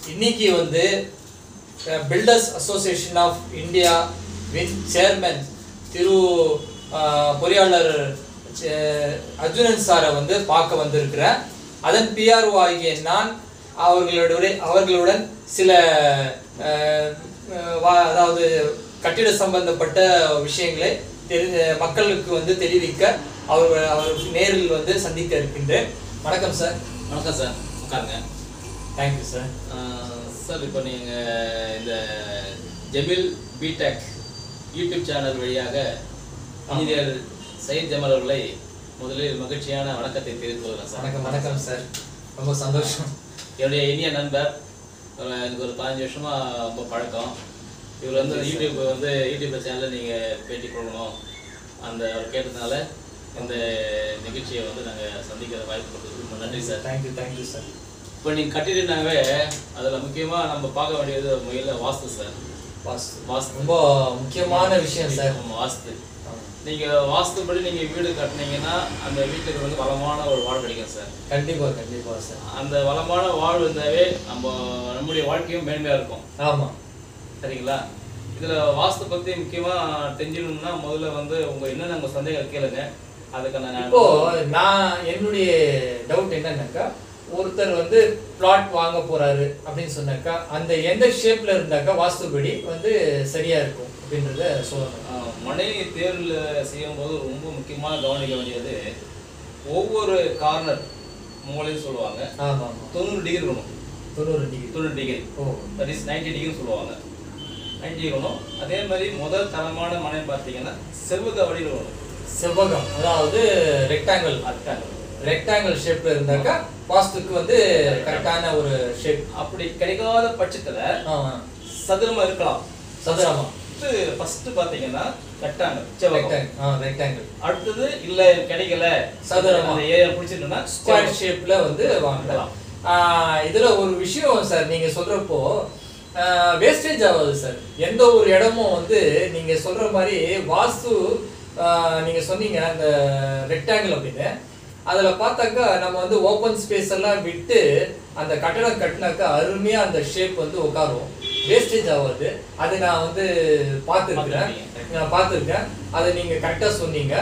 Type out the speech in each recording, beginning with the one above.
இன்னைக்கு வந்து builders association of India with chairman திரு அஹ், பொறியாளர் சே- அர்ஜுனன் சாரை வந்து பார்க்க வந்திருக்கிறேன் அதன் பிஆர்ஓ ஆகிய நான் அவர்களுடைய அவர்களுடன் சில அஹ், அஹ், வா- அதாவது கட்டிட சம்பந்தப்பட்ட விஷயங்களை தெரி மக்களுக்கு வந்து தெரிவிக்க அவர் அவர் நேரில் வந்து சந்திக்க இருக்கின்றேன் வணக்கம் சார் வணக்கம் சார் உட்காருங்க தேங்க்யூ சார் ஆஹ் சார் இப்போ நீங்கள் இந்த ஜெமில் பிடெக் யூடியூப் சேனல் வழியாக இன்ஜினியர் சையத் ஜமால் அவர்களை முதலில் மகிழ்ச்சியான வணக்கத்தை தெரிவித்துக் கொள்கிறேன் சார் வணக்கம் வணக்கம் சார் ரொம்ப சந்தோஷம் என்னுடைய இனிய நண்பர் அவர் எனக்கு ஒரு பதினஞ்சு வருஷமா ரொம்ப பழக்கம் இவர் வந்து யூடியூப் வந்து யூடியூப் சேனலில் நீங்கள் பேட்டி கொடுக்கணும் அந்த அவர் கேட்டதுனால இந்த நிகழ்ச்சியை வந்து நாங்கள் சந்திக்கிற வாய்ப்பு கொடுத்ததுக்கு ரொம்ப நன்றி சார் தேங்க்யூ தேங்க்யூ சார் இப்போ நீங்கள் கட்டிட்டுனாவே அதில் முக்கியமாக நம்ம பார்க்க வேண்டியது முதல்ல வாஸ்து சார் வாஸ்து வாஸ்து ரொம்ப முக்கியமான விஷயம் சார் ஆமா, வாஸ்து நீங்கள் வாஸ்துபடி நீங்கள் வீடு கட்டினீங்கன்னா அந்த வீட்டுக்கு வந்து வளமான ஒரு வாழ் கிடைக்கும் சார் கண்டிப்பா கண்டிப்பா சார் அந்த வளமான வாழ் இருந்தாவே நம்ம நம்முடைய வாழ்க்கையும் மேன்மையாக இருக்கும் ஆமா சரிங்களா இதில் வாஸ்து பற்றி முக்கியமாக தெரிஞ்சுக்கணும்னா முதல்ல வந்து உங்கள் என்னென்ன உங்கள் சந்தேகம் கேளுங்க அதுக்கான நான் இப்போ நான் என்னுடைய டவுட் என்னன்னாக்கா ஒருத்தர் வந்து பிளாட் வாங்க போறாரு அப்படின்னு சொன்னாக்கா அந்த எந்த ஷேப்ல இருந்தாக்கா வாஸ்துபடி வந்து சரியா இருக்கும் அப்படின்றத சொல்லணும் ஆஹ், மனை தேர்வில் செய்யும்போது ரொம்ப முக்கியமான கவனிக்க வேண்டியது ஒவ்வொரு கார்னர் மூலையும் சொல்லுவாங்க ஆமா ஆமா தொண்ணூறு டிகிரி இருக்கணும் தொண்ணூறு டிகிரி தொண்ணூறு degree oh that is ninety degree சொல்லுவாங்க நைன்டி இருக்கணும் அதே மாதிரி முதல் தரமான மனை பார்த்தீங்கன்னா செவ்வக வடிவில் இருக்கணும் செவ்வகம் அதாவது ரெக்டாங்கிள் அதுக்காக ரெக்டாங்கிள் ஷேப்ல இருந்தாக்கா வாஸ்துக்கு வந்து கரெக்டான ஒரு ஷேப் அப்படி கிடைக்காத பட்சத்துல ஆமா சதுரமா இருக்கலாம் சதுரமா ஃபர்ஸ்ட் பாத்தீங்கன்னா ரெக்டாங்கிள் செவ்வகம் ரெக்டாங்கிள் ஆ ரெக்டாங்கிள் அடுத்தது இல்ல கிடைக்கல சதுரமா. அந்த ஏரியா பிடிச்சிட்டுனா ஸ்கொயர் ஷேப்ல வந்து வாங்கலாம் ஆஹ் இதுல ஒரு விஷயம் சார் நீங்க சொல்றப்போ வேஸ்டேஜ் ஆகாது சார் எந்த ஒரு இடமும் வந்து நீங்க சொல்ற மாதிரி வாஸ்து ஆஹ் நீங்க சொன்னீங்க அந்த ரெக்டாங்கிள் அப்படின்னு அதுல பார்த்தாக்கா நம்ம வந்து ஓப்பன் ஸ்பேஸ் எல்லாம் விட்டு அந்த கட்டடம் கட்டினாக்கா அருமையா அந்த ஷேப் வந்து உட்காரும் வேஸ்டேஜ் ஆகாது அது நான் வந்து பார்த்துருக்கிறேன் நான் பார்த்துருக்கேன் அதை நீங்க கரெக்டா சொன்னீங்க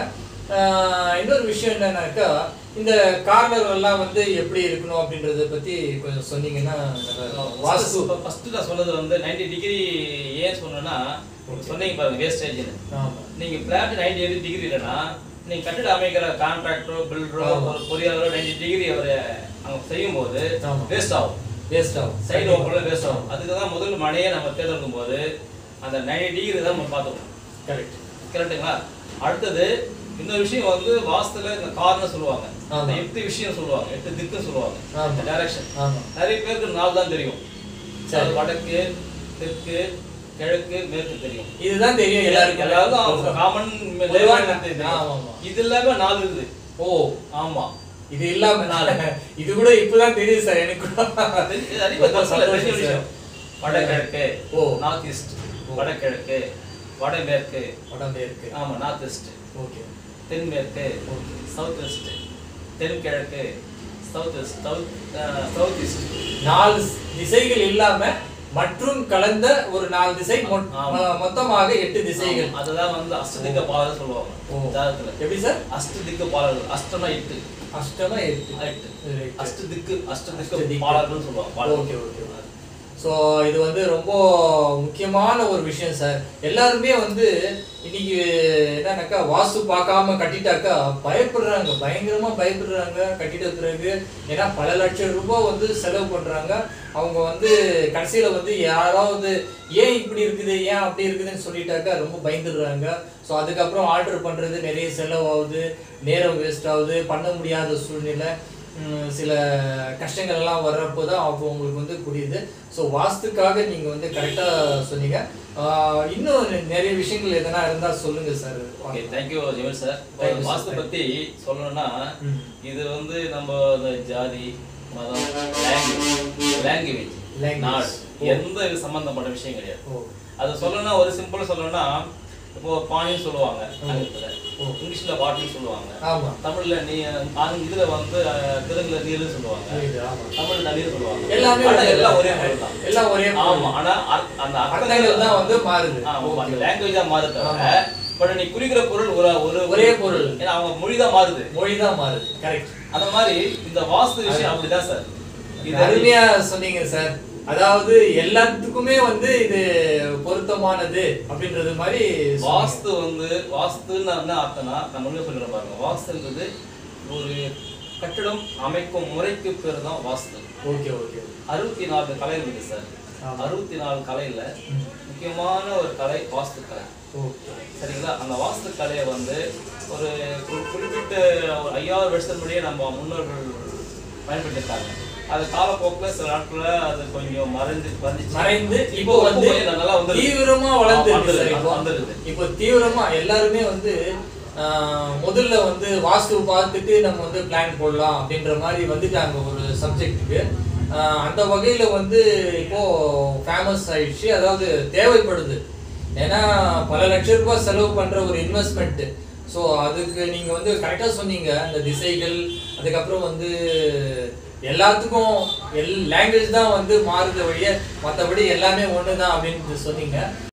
ஆஹ் இன்னொரு விஷயம் என்னன்னாக்கா இந்த கார்னர் எல்லாம் வந்து எப்படி இருக்கணும் அப்படின்றத பத்தி கொஞ்சம் சொன்னீங்கன்னா நல்லா இருக்கும். வாஸ்து ஃபர்ஸ்ட் நான் சொன்னது வந்து 90 டிகிரி ஏன் சொன்னேன்னா சொன்னீங்க பாருங்க வேஸ்டேஜ்னு ஆமா நீங்க பிளாட் 90 டிகிரி இல்லைன்னா நீங்க கட்டிட அமைக்கிற கான்ட்ராக்டரோ பில்டரோ ஆமா. ஒரு பொறியாளரோ 90 டிகிரி அவர் அங்க செய்யும் போது ஆமா. வேஸ்ட் ஆகும் வேஸ்ட் ஆகும் சைடு ஓப்பனில் வேஸ்ட் ஆகும் அதுக்கு தான் முதல் மனையை நம்ம தேர்ந்தெடுக்கும் போது அந்த 90 டிகிரி தான் நம்ம பார்த்துக்கணும் கரெக்ட் கரெக்ட்டுங்களா அடுத்தது இன்னொரு விஷயம் வந்து வாஸ்துல இந்த கார்னர் சொல்லுவாங்க ஆமா. இந்த எட்டு விஷயம் சொல்லுவாங்க எட்டு திக்குன்னு சொல்லுவாங்க ஆமா. இந்த டைரக்ஷன் ஆமா நிறைய பேருக்கு நாலு தான் தெரியும் சரி. அது வடக்கு தெற்கு கிழக்கு மேற்கு தெரியும் இதுதான் தெரியும் எல்லாருக்கும் எல்லாருக்கும் காமன் பொதுவா ஆமா, ஆமா. இது இல்லாம நாலு இருக்குது ஓ ஆமா இது இல்லாம நாலு இது கூட இப்பதான் தெரியுது சார் எனக்கு கூட இது அறிவு ரொம்ப தப்புல தெரிஞ்ச சந்தோஷம் விஷயம் வடகிழக்கு ஓ. நார்த் ஈஸ்ட் ஓ. வடகிழக்கு வடமேற்கு உடம்பு இருக்கு ஆமா நார்த் ஈஸ்ட் ஓகே தென்மேற்கு ஓகே சவுத் வெஸ்ட் தென்கிழக்கு south west south south east நாலு திசைகள் இல்லாம மற்றும் கலந்த ஒரு நாலு திசை மொ- ஆமா. மொ- மொத்தமாக எட்டு திசைகள் அதுதான் வந்து அஷ்டதிக்க பாலர் சொல்லுவாங்க ஓ. ஜாதகத்துல எப்படி சார் அஷ்டதிக்க பாலர்கள் அஷ்டமா எட்டு அஷ்டமா எட்டு எட்டு Right. அஷ்டதிக்கு அஷ்டதிக்க அஷ்டதிக்கு. பாலர்கள் சொல்லுவாங்க பாலர்கள். ஓகே ஓகே ஸோ இது வந்து ரொம்ப முக்கியமான ஒரு விஷயம் சார் எல்லாருமே வந்து இன்னைக்கு என்னன்னாக்கா வாஸ்து பார்க்காம கட்டிட்டாக்கா பயப்படுறாங்க பயங்கரமா பயப்படுறாங்க கட்டிட்ட பிறகு ஏன்னா பல லட்சம் ரூபாய் வந்து செலவு பண்றாங்க அவங்க வந்து கடைசியில வந்து யாராவது ஏன் இப்படி இருக்குது ஏன் அப்படி இருக்குதுன்னு சொல்லிட்டாக்கா ரொம்ப பயந்துடுறாங்க ஸோ அதுக்கப்புறம் ஆர்டர் பண்றது நிறைய செலவாகுது நேரம் வேஸ்ட் ஆகுது பண்ண முடியாத சூழ்நிலை உம், சில கஷ்டங்கள் எல்லாம் வர்றப்போ தான் அப்போ உங்களுக்கு வந்து புரியுது ஸோ வாஸ்துக்காக நீங்க வந்து கரெக்டா சொன்னீங்க ஆஹ் இன்னும் நிறைய விஷயங்கள் எதனா இருந்தா சொல்லுங்க sir okay thank you Jemil sir Thank you, sir. Vastu பத்தி சொல்லணும்னா ம். இது வந்து நம்ம இந்த ஜாதி மதம் லாங்குவேஜ் லாங்குவேஜ் Language. நாடு ஓ. எந்த இது சம்பந்தப்பட்ட விஷயம் கிடையாது ஓ அது சொல்லணும்னா ஒரு சிம்பிளா சொல்லணும்னா இப்போ பானின்னு சொல்லுவாங்க ஆங்கிலத்துல ஓ. இங்கிலீஷ்ல பாட்டில் சொல்லுவாங்க ஆமா தமிழ்ல நீ ஆங்க- இதுல வந்து அஹ், தெலுங்குல நீர்னு சொல்லுவாங்க புரியுது, ஆமா தமிழ்ல நதின்னு சொல்லுவாங்க எல்லாமே ஆனா ஒரே- எல்லாம் ஒரே பொருள் தான் எல்லாம் ஒரே பொருள். ஆமா ஆனா அர்- அந்த அர்த்தங்கள் தான் வந்து மாறுது ஆமா Okay. அந்த லாங்குவேஜ் தான் மாறுது தவிர பட் நீ குறிக்கிற பொருள் ஒரு ஒரு ஒரே பொருள் ஏன்னா அவங்க மொழி தான் மாறுது மொழி தான் மாறுது கரெக்ட் அந்த மாதிரி இந்த வாஸ்து விஷயம் அப்படிதான் சார் இது அருமையா சொன்னீங்க சார் அதாவது எல்லாத்துக்குமே வந்து இது பொருத்தமானது அப்படின்றது மாதிரி சொன்னீங்க. வாஸ்து வந்து வாஸ்துன்னு என்ன அர்த்தம்னா நம்ம உண்மையை சொல்லிடுறோம் பாருங்க வாஸ்துன்றது ஒரு கட்டிடம் அமைக்கும் முறைக்கு பேர் தான் வாஸ்து ஓகே ஓகே அறுபத்தி நாலு கலை இருக்குது சார் ஆமா. அறுபத்தி நாலு கலையில ம். முக்கியமான ஒரு கலை வாஸ்து கலை ஓகே சரிங்களா அந்த வாஸ்து கலையை வந்து ஒரு குறி- குறிப்பிட்ட ஒரு ஐயாயிரம் வருஷத்துக்கு முன்னாடியே நம்ம முன்னோர்கள் பயன்படுத்திருக்காங்க அது காலப்போக்கில் சில நாட்கள்ல அது கொஞ்சம் மறைந்து வந்துச்சு மறைந்து இப்போ இப்போ வந்து கொஞ்சம் நல்லா வந்துருக்கு. தீவிரமா ஆ, வளர்ந்துருக்கு வந்துருக்கு, சார் இப்போ வந்துருக்கு. இப்போ தீவிரமா எல்லாருமே வந்து ஆஹ், முதல்ல வந்து வாஸ்து பார்த்துட்டு நம்ம வந்து பிளான் போடலாம் அப்படின்ற மாதிரி வந்துட்டாங்க ஒரு சப்ஜெக்ட்டுக்கு அந்த வகையில வந்து இப்போ ஃபேமஸ் ஆயிடுச்சு அதாவது தேவைப்படுது ஏன்னா பல லட்சம் ரூபாய் செலவு பண்ற ஒரு இன்வெஸ்ட்மெண்ட் ஸோ அதுக்கு நீங்க வந்து கரெக்டா சொன்னீங்க அந்த திசைகள் அதுக்கப்புறம் வந்து எல்லாத்துக்கும் எல் லாங்குவேஜ் தான் வந்து மாறுத வழிய மற்றபடி எல்லாமே ஒன்று தான் அப்படின்னு சொன்னீங்க